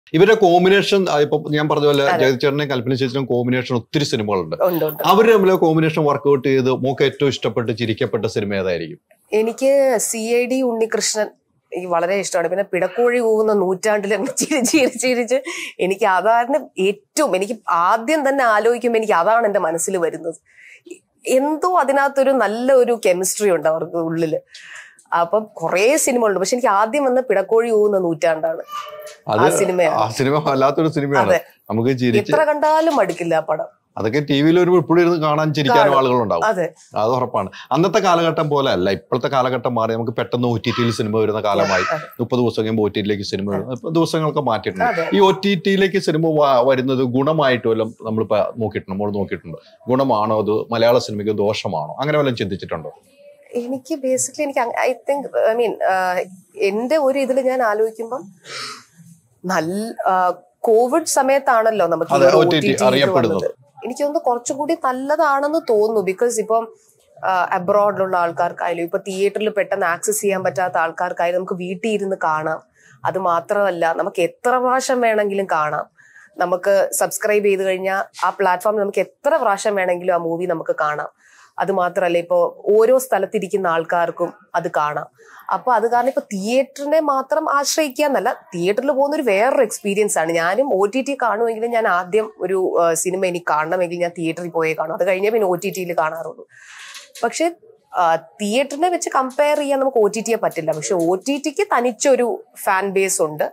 ഇവരുടെ കോമ്പിനേഷൻ ഇപ്പൊ ഞാൻ പറഞ്ഞ പോലെ അതെ. ജയചേട്ടനെ കൽപ്പന ചേച്ചിനും കോമ്പിനേഷൻ ഒത്തിരി സിനിമകളുണ്ട് ഉണ്ട് ഉണ്ട് അവർ തമ്മിൽ കോമ്പിനേഷൻ വർക്ക്ഔട്ട് ചെയ്ത് മോക്ക് ഏറ്റവും ഇഷ്ടപ്പെട്ട് ചിരിക്കപ്പെട്ട സിനിമ ഏതായിരിക്കും എനിക്ക് സി ഐ ഡി ഉണ്ണികൃഷ്ണൻ എനിക്ക് വളരെ ഇഷ്ടമാണ് പിന്നെ പിടക്കോഴി കൂവുന്ന നൂറ്റാണ്ടിൽ അങ്ങ് ചിരി ചിരി ചിരിച്ച് എനിക്ക് അതാണ് ഏറ്റവും എനിക്ക് ആദ്യം തന്നെ ആലോചിക്കുമ്പോൾ എനിക്ക് അതാണ് എൻ്റെ മനസ്സിൽ വരുന്നത് എന്തോ അതിനകത്തൊരു നല്ല ഒരു കെമിസ്ട്രി ഉണ്ട് അവർക്ക് ഉള്ളില് അപ്പം കുറേ സിനിമകളുണ്ട് പക്ഷെ എനിക്ക് ആദ്യം വന്ന പിടക്കോഴി കൂവുന്ന നൂറ്റാണ്ടാണ് അത് ആ സിനിമയാണ് ആ സിനിമ വല്ലാത്തൊരു സിനിമയാണ് അതെ. നമുക്ക് ചിരിച്ച് എത്ര കണ്ടാലും മടുക്കില്ല ആ പടം അതൊക്കെ ടി വിയിൽ ഒരു ഇപ്പോഴും ഇരുന്ന് കാണാൻ ചിരിക്കാനും കാണും. ആളുകളുണ്ടാവും അതെ അത് ഉറപ്പാണ് അന്നത്തെ കാലഘട്ടം പോലെ അല്ല ഇപ്പോഴത്തെ കാലഘട്ടം മാറി നമുക്ക് പെട്ടെന്ന് ഒ ടി ടിയിൽ സിനിമ വരുന്ന കാലമായി അതെ. മുപ്പത് ദിവസം കഴിയുമ്പോൾ ഒ ടി ടിയിലേക്ക് സിനിമ വരും ഇപ്പൊ ദിവസങ്ങളൊക്കെ മാറ്റിയിട്ടുണ്ട് അതെ. ഈ ഒ ടി ടിയിലേക്ക് സിനിമ വ- വരുന്നത് ഗുണമായിട്ട് വല്ലതും നമ്മളിപ്പോ നോക്കിയിട്ടുണ്ട് നമ്മൾ നോക്കിയിട്ടുണ്ട് ഗുണമാണോ അത് മലയാള സിനിമയ്ക്ക് ദോഷമാണോ അങ്ങനെ വല്ലതും ചിന്തിച്ചിട്ടുണ്ടോ എനിക്ക് ബേസിക്കലി എനിക്ക് ഐ തിങ്ക് ഐ മീൻ എന്റെ ഒരു ഇതിൽ ഞാൻ ആലോചിക്കുമ്പം നല്ല കോവിഡ് സമയത്താണല്ലോ നമുക്ക് ഈ അതെ, ഒരു OTT OTT ഇത് അറിയപ്പെടുന്നത്. വന്നത്. എനിക്ക് തോന്നുന്നു കുറച്ചുകൂടി നല്ലതാണെന്ന് തോന്നുന്നു ബിക്കോസ് ഇപ്പം അബ്രോഡിലുള്ള ആൾക്കാർക്കായാലും ഇപ്പൊ തിയേറ്ററിൽ പെട്ടെന്ന് ആക്സസ് ചെയ്യാൻ പറ്റാത്ത ആൾക്കാർക്കായാലും നമുക്ക് വീട്ടിൽ ഇരുന്ന് കാണാം അത് മാത്രമല്ല നമുക്ക് എത്ര പ്രാവശ്യം വേണമെങ്കിലും കാണാം നമുക്ക് സബ്സ്ക്രൈബ് ചെയ്ത് കഴിഞ്ഞാൽ ആ പ്ലാറ്റ്ഫോമിൽ നമുക്ക് എത്ര പ്രാവശ്യം വേണമെങ്കിലും ആ മൂവി നമുക്ക് കാണാം അത് മാത്രമല്ല ഇപ്പോ ഓരോ സ്ഥലത്തിരിക്കുന്ന ആൾക്കാർക്കും അത് കാണാം അപ്പൊ അത് കാരണം ഇപ്പൊ തിയേറ്ററിനെ മാത്രം ആശ്രയിക്കുക എന്നല്ല തിയേറ്ററിൽ പോകുന്ന ഒരു വേറൊരു എക്സ്പീരിയൻസ് ആണ് ഞാനും ഒ ടി ടി കാണുമെങ്കിലും ഞാൻ ആദ്യം ഒരു ആ, സിനിമ എനിക്ക് കാണണമെങ്കിൽ ഞാൻ തിയേറ്ററിൽ പോയേ കാണും അത് കഴിഞ്ഞേ പിന്നെ ഒ ടി ടിയിൽ കാണാറുള്ളൂ പക്ഷെ തിയേറ്ററിനെ വെച്ച് കമ്പയർ ചെയ്യാൻ നമുക്ക് ഒ ടി ടിയെ പറ്റില്ല പക്ഷെ ഒ ടി ടിക്ക് തനിച്ചൊരു ഫാൻ ബേസ് ഉണ്ട്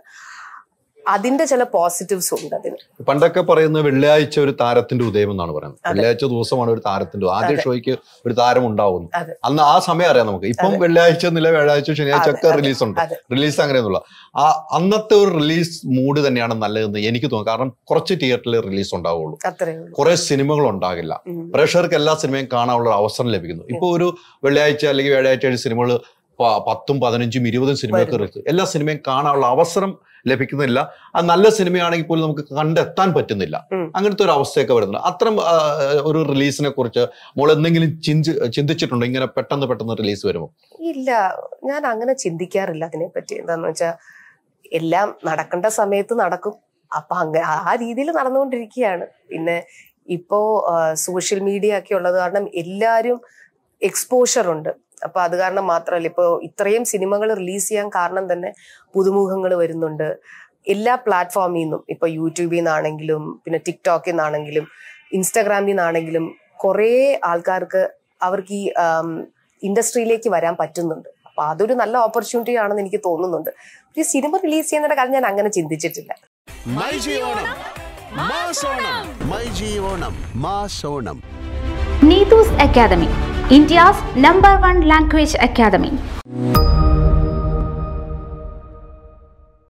അതിന്റെ ചില പോസിറ്റീവ്സ് ഉണ്ട് അതിന് പണ്ടൊക്കെ പറയുന്നത് വെള്ളിയാഴ്ച ഒരു താരത്തിന്റെ ഉദയം എന്നാണ് പറയുന്നത് അതെ. വെള്ളിയാഴ്ച ദിവസമാണ് ഒരു താരത്തിന്റെ ആദ്യ അതെ. ഷോയ്ക്ക് ഒരു താരം ഉണ്ടാവുന്നു അതെ. അന്ന് ആ സമയം അറിയാം നമുക്ക് ഇപ്പം അതെ. വെള്ളിയാഴ്ച എന്നില്ല വ്യാഴാഴ്ച ശനിയാഴ്ച അതെ, ഒക്കെ അതെ, റിലീസ് ഉണ്ട് അതെ. റിലീസ് അങ്ങനെയൊന്നുമില്ല ആ അന്നത്തെ ഒരു റിലീസ് മൂഡ് തന്നെയാണ് നല്ലതെന്ന് എനിക്ക് തോന്നുന്നു കാരണം കുറച്ച് തിയേറ്ററിൽ റിലീസ് ഉണ്ടാവുള്ളൂ അത്രേ ഉള്ളൂ കുറെ സിനിമകൾ ഉണ്ടാകില്ല ഉം. പ്രേക്ഷകർക്ക് എല്ലാ സിനിമയും കാണാനുള്ള ഒരു അവസരം ലഭിക്കുന്നു ഇപ്പൊ ഒരു വെള്ളിയാഴ്ച അല്ലെങ്കിൽ വ്യാഴാഴ്ച ഒരു സിനിമകൾ പത്തും പതിനഞ്ചും ഇരുപതും സിനിമയൊക്കെ ഇറക്കും എല്ലാ സിനിമയും കാണാനുള്ള അവസരം ലഭിക്കുന്നില്ല അത് നല്ല സിനിമയാണെങ്കിൽ പോലും നമുക്ക് കണ്ടെത്താൻ പറ്റുന്നില്ല ഉം. അങ്ങനത്തെ ഒരു അവസ്ഥയൊക്കെ വരുന്നുണ്ട് അത്തരം ആ, ഒരു റിലീസിനെ കുറിച്ച് മോൾ എന്തെങ്കിലും ചിന്തി ചിന്തിച്ചിട്ടുണ്ടോ ഇങ്ങനെ പെട്ടെന്ന് പെട്ടെന്ന് റിലീസ് വരുമോ ഇല്ല ഞാൻ അങ്ങനെ ചിന്തിക്കാറില്ല അതിനെപ്പറ്റി എന്താന്ന് വെച്ചാ എല്ലാം നടക്കേണ്ട സമയത്ത് നടക്കും അപ്പൊ അങ്ങ ആ രീതിയിൽ നടന്നുകൊണ്ടിരിക്കുകയാണ് പിന്നെ ഇപ്പോ സോഷ്യൽ മീഡിയ ഒക്കെ ഉള്ളത് കാരണം എല്ലാരും എക്സ്പോഷർ ഉണ്ട് അപ്പൊ അത് കാരണം മാത്രമല്ല ഇപ്പോ ഇത്രയും സിനിമകൾ റിലീസ് ചെയ്യാൻ കാരണം തന്നെ പുതുമുഖങ്ങൾ വരുന്നുണ്ട് എല്ലാ പ്ലാറ്റ്ഫോമിൽ നിന്നും ഇപ്പൊ യൂട്യൂബിൽ നിന്നാണെങ്കിലും പിന്നെ ടിക്ടോക്കിൽ നിന്നാണെങ്കിലും ഇൻസ്റ്റാഗ്രാമിൽ നിന്നാണെങ്കിലും കുറേ ആൾക്കാർക്ക് അവർക്ക് ഈ ഇൻഡസ്ട്രിയിലേക്ക് വരാൻ പറ്റുന്നുണ്ട് അപ്പൊ അതൊരു നല്ല ഓപ്പർച്യൂണിറ്റി ആണെന്ന് എനിക്ക് തോന്നുന്നുണ്ട് ഈ സിനിമ റിലീസ് ചെയ്യുന്നതിന്റെ കാര്യം ഞാൻ അങ്ങനെ ചിന്തിച്ചിട്ടില്ല myG Onam മാസോണം myG Onam മാസോണം Neetu's Academy, India's number one language academy.